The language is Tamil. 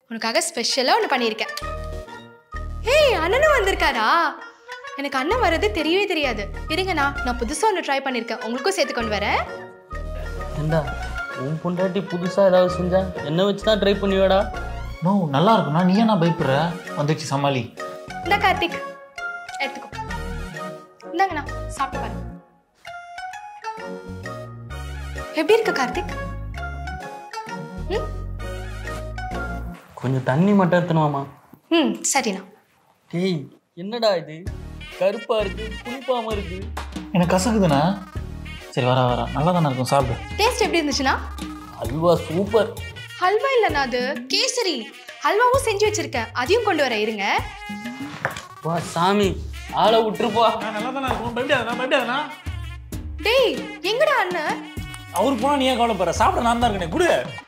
உனக்காக ஸ்பெஷலாக ஒன்று பண்ணியிருக்கேன் ஏய் அண்ணனும் வந்திருக்காரா எனக்கு அண்ணன் வர்றது தெரியவே தெரியாது இருங்கண்ணா நான் புதுசாக ஒன்று ட்ரை பண்ணியிருக்கேன் உங்களுக்கும் சேர்த்து கொண்டு வரேன் ஏண்டா உன் பொண்டாட்டி புதுசாக ஏதாவது செஞ்சா என்ன வச்சு தான் ட்ரை பண்ணுவியாடா நோ நல்லா இருக்கும்ண்ணா நீ ஏன்னா பயப்படுற வந்துச்சு சமாளி இந்த கார்த்திக் எடுத்துக்கோ இந்தாங்கண்ணா சாப்பிட்டு பாருங்க எப்படி இருக்கு கார்த்திக் ம் கொஞ்சம் தண்ணி மட்டும் எடுத்துனுவாமா ம் சரிண்ணா டேய் என்னடா இது கருப்பா இருக்கு புளிப்பாம இருக்கு எனக்கு கசக்குதுண்ணா சரி வர வர நல்லா தானே இருக்கும் சாப்பிடு டேஸ்ட் எப்படி இருந்துச்சுண்ணா அல்வா சூப்பர் ஹல்வா இல்லைண்ணா அது கேசரி ஹல்வாவும் செஞ்சு வச்சிருக்கேன் அதையும் கொண்டு வர இருங்க வா சாமி ஆளை விட்டுருப்பா நல்லா தானே இருக்கும் பயப்படாதண்ணா பயப்படாதண்ணா டேய் எங்கடா அண்ணன் அவர் போனால் நீ ஏன் கவலைப்படுற சாப்பிட நான் தான் இருக்கேன் குடு